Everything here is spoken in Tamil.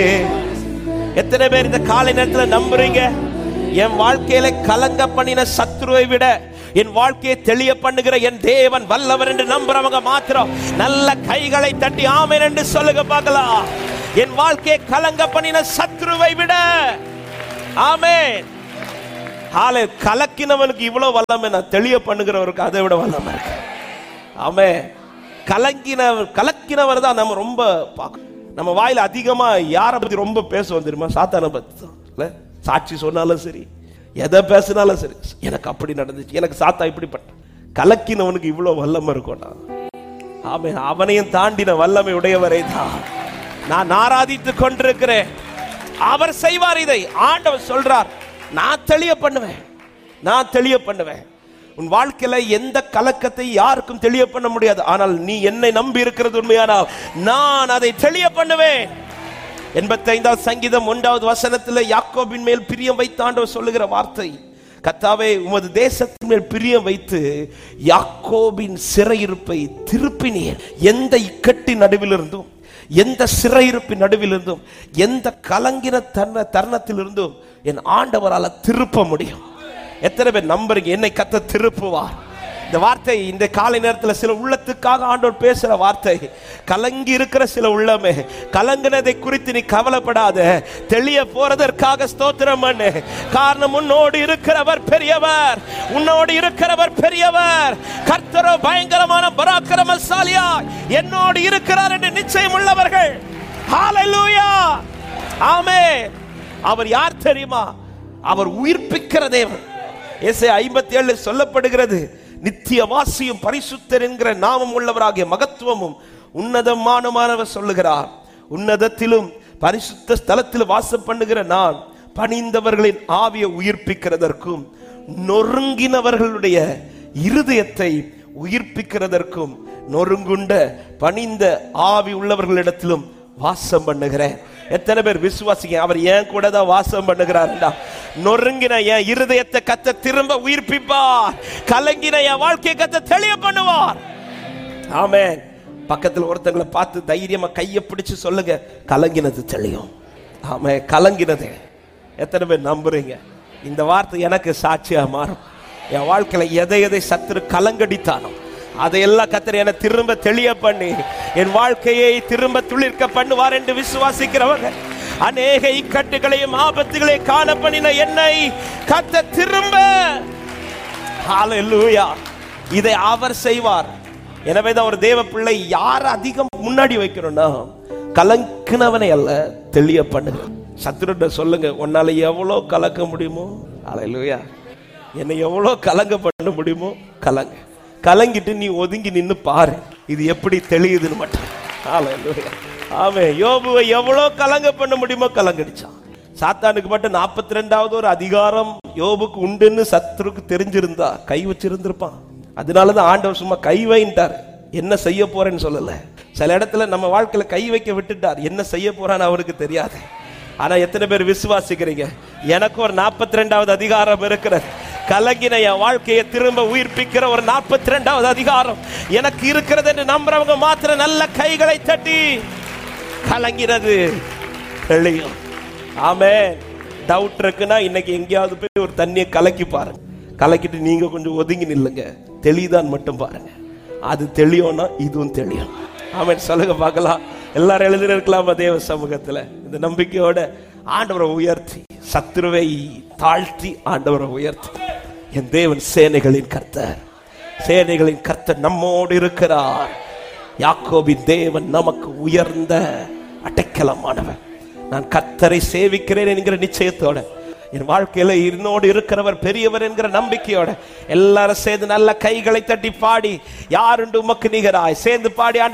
எத்தனை பேர் இந்த காலை நேரத்துல நம்புறீங்க என் வாழ்க்கையில கலங்க பண்ணின சத்ருவை விட என் வாழ்க்கையை தெளிய பண்ணுகிற என் தேவன் வல்லவர் என்று நம்புறவங்க மாத்திரம் நல்ல கைகளை தட்டி ஆமென் என்று சொல்லுங்க பார்க்கலாம் என் வாழ்க்கையை கலங்க பண்ணின சத்ருவை விட ஆமென் ஆளு கலக்கினவனுக்கு இவ்வளவு வல்லமை நான் தெளிய பண்ணுகிறவருக்கு அதை விட வல்லமை இருக்கு ஆமே கலங்கினவர் கலக்கினவர் தான் நம்ம ரொம்ப பார்க்கணும் நம்ம வாயில அதிகமா யாரை பத்தி ரொம்ப பேசுவோம் தெரியுமா சாத்தானை பத்தி தான். இல்ல சாட்சி சொன்னாலும் சரி எதை பேசினாலும் சரி எனக்கு அப்படி நடந்துச்சு எனக்கு சாத்தா இப்படிப்பட்ட கலக்கினவனுக்கு இவ்வளவு வல்லமை இருக்கும்டா ஆமே அவனையும் தாண்டின வல்லமை உடையவரை தான் நான் ஆராதித்துக் கொண்டிருக்கிறேன் அவர் செய்வார் இதை ஆண்டவர் சொல்றார் நான் தெளிய பண்ணுவேன் நான் தெளிய பண்ணுவேன் உன் வாழ்க்கையில எந்த கலக்கத்தை யாருக்கும் தெளிய பண்ண முடியாது ஆனால் நீ என்னை நம்பி இருக்கிறது உண்மையானால் நான் அதை தெளிய பண்ணுவேன் எண்பத்தைந்தாவது சங்கீதம் ஒன்றாவது வசனத்தில் யாக்கோபின் மேல் பிரியம் வைத்த ஆண்டவர் சொல்லுகிற வார்த்தை கத்தாவே உமது தேசத்தின் மேல் பிரியம் வைத்து யாக்கோபின் சிறையிருப்பை திருப்பினீர் எந்த இக்கட்டின் நடுவிலிருந்தும் எந்த சிறையிருப்பின் நடுவிலிருந்தும் எந்த கலங்கின தருண தருணத்திலிருந்தும் என் ஆண்டவரால திருப்ப முடியும் எத்தனை பேர் நம்புறீங்க என்னை கத்த திருப்புவார் இந்த வார்த்தை இந்த காலை நேரத்தில் சில உள்ளத்துக்காக ஆண்டவர் பேசுற வார்த்தை கலங்கி இருக்கிற சில உள்ளமே கலங்கினதை குறித்து நீ கவலைப்படாத தெளிய போறதற்காக ஸ்தோத்திரம் பண்ணு காரணம் உன்னோடு இருக்கிறவர் பெரியவர் உன்னோடு இருக்கிறவர் பெரியவர் கர்த்தரோ பயங்கரமான பராக்கிரமசாலியா என்னோடு இருக்கிறார் என்று நிச்சயம் உள்ளவர்கள் ஹalleluya ஆமென் அவர் யார் தெரியுமா அவர் உயிர்ப்பிக்கிற தேவன் எஸ்ஐ ஐம்பத்தி ஏழு சொல்லப்படுகிறது நித்திய வாசியும் பரிசுத்தர் என்கிற நாமம் உள்ளவராகிய மகத்துவமும் உன்னதமானமானவர் சொல்லுகிறார் உன்னதத்திலும் பரிசுத்த ஸ்தலத்தில் வாசம் பண்ணுகிற நான் பணிந்தவர்களின் ஆவியை உயிர்ப்பிக்கிறதற்கும் நொறுங்கினவர்களுடைய இருதயத்தை உயிர்ப்பிக்கிறதற்கும் நொறுங்குண்ட பணிந்த ஆவி உள்ளவர்களிடத்திலும் வாசம் பண்ணுகிறேன் எத்தனை பேர் விசுவாசிங்க அவர் ஏன் கூட தான் வாசம் பண்ணுகிறாருடா நொறுங்கின என் இருதயத்தை கத்த திரும்ப உயிர்ப்பிப்பார் கலங்கின என் வாழ்க்கையை கத்த தெளிய பண்ணுவார் ஆமென் பக்கத்துல ஒருத்தங்களை பார்த்து தைரியமா கையை பிடிச்சு சொல்லுங்க கலங்கினது தெளியும் ஆமே கலங்கினது எத்தனை பேர் நம்புறீங்க இந்த வார்த்தை எனக்கு சாட்சியா மாறும் என் வாழ்க்கையில எதை எதை சத்துரு கலங்கடித்தானோ அதையெல்லாம் கத்தர் என திரும்ப தெளிய பண்ணி என் வாழ்க்கையை திரும்ப துளிர்க்க பண்ணுவார் என்று விசுவாசிக்கிறவங்க அநேக இக்கட்டுகளையும் ஆபத்துகளையும் காண பண்ணின என்னை கத்த திரும்ப ஹalleluya இதை அவர் செய்வார் எனவே தான் ஒரு தேவ பிள்ளை யார் அதிகம் முன்னாடி வைக்கணும்னா கலங்கினவனை அல்ல தெளிய பண்ணுங்க சத்துருட்ட சொல்லுங்க உன்னால எவ்வளோ கலக்க முடியுமோ ஹalleluya என்னை எவ்வளோ கலங்க பண்ண முடியுமோ கலங்க கலங்கிட்டு நீ ஒதுங்கி நின்னு பாரு இது எப்படி தெளியுதுன்னு மட்டும் ஹalleluya ஆமே யோபுவை எவ்வளோ கலங்க பண்ண முடியுமோ கலங்கடிச்சான் சாத்தானுக்கு மட்டும் நாற்பத்தி ரெண்டாவது ஒரு அதிகாரம் யோபுக்கு உண்டுன்னு சத்துருக்கு தெரிஞ்சிருந்தா கை வச்சிருந்திருப்பான் அதனாலதான் ஆண்டவர் சும்மா கை வைன்ட்டார் என்ன செய்ய போறேன்னு சொல்லல சில இடத்துல நம்ம வாழ்க்கையில கை வைக்க விட்டுட்டார் என்ன செய்ய போறான்னு அவருக்கு தெரியாது ஆனா எத்தனை பேர் விசுவாசிக்கிறீங்க எனக்கு ஒரு நாற்பத்தி ரெண்டாவது அதிகாரம் இருக்கிறது கலங்கின என் வாழ்க்கையை திரும்ப உயிர்ப்பிக்கிற ஒரு நாற்பத்தி ரெண்டாவது அதிகாரம் எனக்கு இருக்கிறது என்று நம்புறவங்க மாத்திரம் நல்ல கைகளை தட்டி கலங்கினது தெளியும் ஆமே டவுட் இருக்குன்னா இன்னைக்கு எங்கேயாவது போய் ஒரு தண்ணியை கலக்கி பாருங்க கலக்கிட்டு நீங்க கொஞ்சம் ஒதுங்கி நில்லுங்க தெளிதான் மட்டும் பாருங்க அது தெளியும்னா இதுவும் தெளியும் ஆமென் சொல்லுங்க பார்க்கலாம் எல்லாரும் எழுதிருக்கலாமா தேவ சமூகத்துல இந்த நம்பிக்கையோட ஆண்டவரை உயர்த்தி சத்துருவை தாழ்த்தி ஆண்டவரை உயர்த்தி என் தேவன் சேனைகளின் கர்த்தர் சேனைகளின் கர்த்தர் நம்மோடு இருக்கிறார் யாக்கோபின் தேவன் நமக்கு உயர்ந்த அடைக்கலமானவர் நான் கர்த்தரை சேவிக்கிறேன் என்கிற நிச்சயத்தோட என் வாழ்க்கையில என்னோடு இருக்கிறவர் பெரியவர் என்கிற நம்பிக்கையோட எல்லாரும் சேர்ந்து நல்ல கைகளை தட்டி பாடி யாருண்டு உமக்கு நிகராய் சேர்ந்து பாடி ஆண்டவரை